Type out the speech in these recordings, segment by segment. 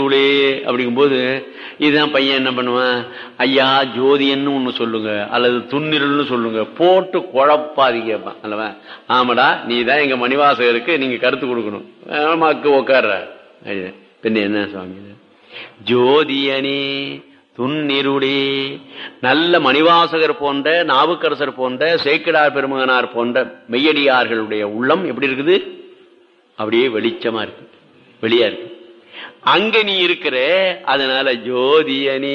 கடவுளே அப்படிங்கும்போது இதுதான் பையன் என்ன பண்ணுவான் ஐயா ஜோதியன்னு ஒண்ணு சொல்லுங்க அல்லது துன்னிரல்னு சொல்லுங்க போட்டு குழப்பாதி கேட்பான் அல்லவா ஆமாடா நீ தான் எங்க மணிவாசகருக்கு நீங்க கருத்து கொடுக்கணும் ஆமாக்கு உட்கார்ற அப்படின். பின்ன என்ன சுவாமி இது? ஜோதியனே துன்னிருளே நல்ல மணிவாசகர் போன்ற நாவுக்கரசர் போன்ற சேக்கிடார் பெருமகனார் போன்ற மெய்யடியார்களுடைய உள்ளம் எப்படி இருக்குது அப்படியே வெளிச்சமா இருக்கு வெளியா இருக்கு அங்க நீ இருக்கிற அதனால ஜோதியனே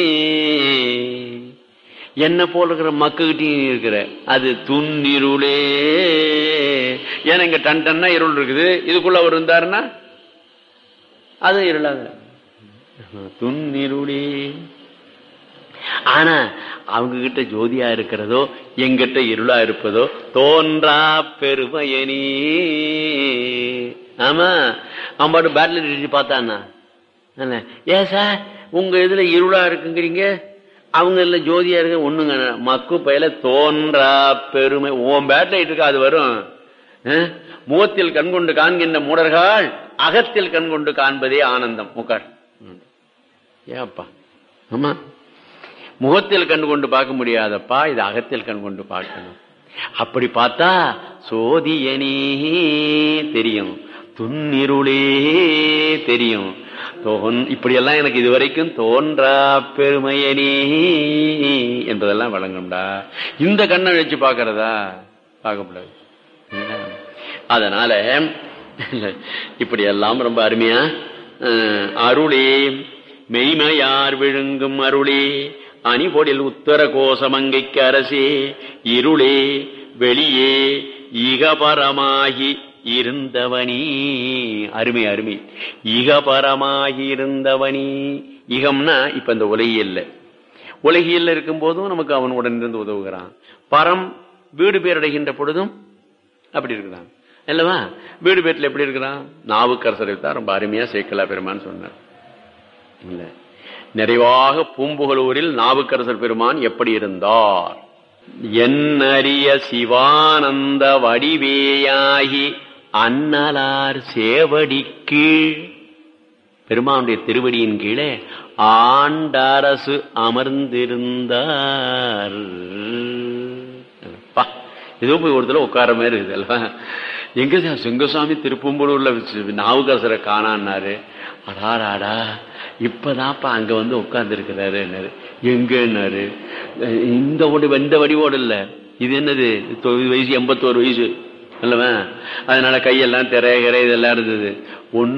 என்ன போல இருக்கிற மக்கள்கிட்டயும் நீ இருக்கிற அது துன்னிருளே ஏன்னா இங்க டன் டன்னா இருள் இருக்குது இதுக்குள்ள அவர் இருந்தாருன்னா அது இருளாங்க துன்னிருளே ஆனா அவங்க கிட்ட ஜோதியா இருக்கிறதோ எங்கிட்ட இருளா இருப்பதோ தோன்றா பெருமையனி ஆமா அவன் பாட்டு பேட்டில் அடிச்சு பார்த்தானா என்ன? ஏன் சார் உங்க இதுல இருளா இருக்குங்கிறீங்க அவங்க இதுல ஜோதியா இருக்கு ஒண்ணுங்க மக்கு பயில தோன்றா பெருமை உன் பேட்டில் இருக்கா அது வரும் அஹ்? முகத்தில் கண்கொண்டு காண்கின்ற மூடர்கள் அகத்தில் கண்கொண்டு காண்பதே ஆனந்தம் உட்கார் ம். ஏப்பா ஆமா முகத்தில் கண்டு கொண்டு பார்க்க முடியாதப்பா இது அகத்தில் கண் கொண்டு பார்க்கணும் அப்படி பார்த்தா சோதியனே தெரியும் துன்னிருளே தெரியும் தோன் இப்படியெல்லாம் எனக்கு இதுவரைக்கும் தோன்றா பெருமையனே என்பதெல்லாம் வழங்கும்டா இந்த கண்ணை வச்சு பார்க்கறதா பார்க்கக்கூடாது அதனால இப்படி எல்லாம் ரொம்ப அருமையா அஹ், அருளே மெய்மையார் விழுங்கும் அருளே அணிபொடில் உத்தர கோசமங்கைக்கு அரசே இருளே வெளியே இகபரமாகி இருந்தவனி அருமை அருமை இகபரமாகி இருந்தவனி இகம்னா இப்ப இந்த உலகியல்ல உலகியல்ல இருக்கும் போதும் நமக்கு அவன் உடனிருந்து உதவுகிறான் பரம் வீடு பேரடைகின்ற பொழுதும் அப்படி இருக்கிறான் அல்லவா வீடு பேட்டில் எப்படி இருக்கிறான் நாவுக்கரசரை தான் ரொம்ப அருமையா சேக்கலா பெருமான் சொன்னார் இல்ல நிறைவாக பூம்புகலூரில் நாவுக்கரசர் பெருமான் எப்படி இருந்தார் என்னறிய சிவானந்த வடிவேயாகி அன்னலார் சேவடிக்கு பெருமானுடைய திருவடியின் கீழே ஆண்டரசு அமர்ந்திருந்தார் பா, ஏதோ போய் ஒருத்தர உட்கார மாதிரி இருக்குது அல்லவா எங்க சார் சிங்கசாமி திருப்பம்பூரூர்ல நாவுக்கரசரை காணான்னாரு அடாடாடா இப்பதான்ப்பா அங்க வந்து உட்கார்ந்து இருக்கிறாரு எங்கன்னாரு இந்த வடி இந்த வடிவோடு இல்ல இது என்னது தொண்ணூறு வயசு எண்பத்தோரு வயசு அல்லவா அதனால கையெல்லாம் திரை கிரை இதெல்லாம் இருந்தது ஒண்ணு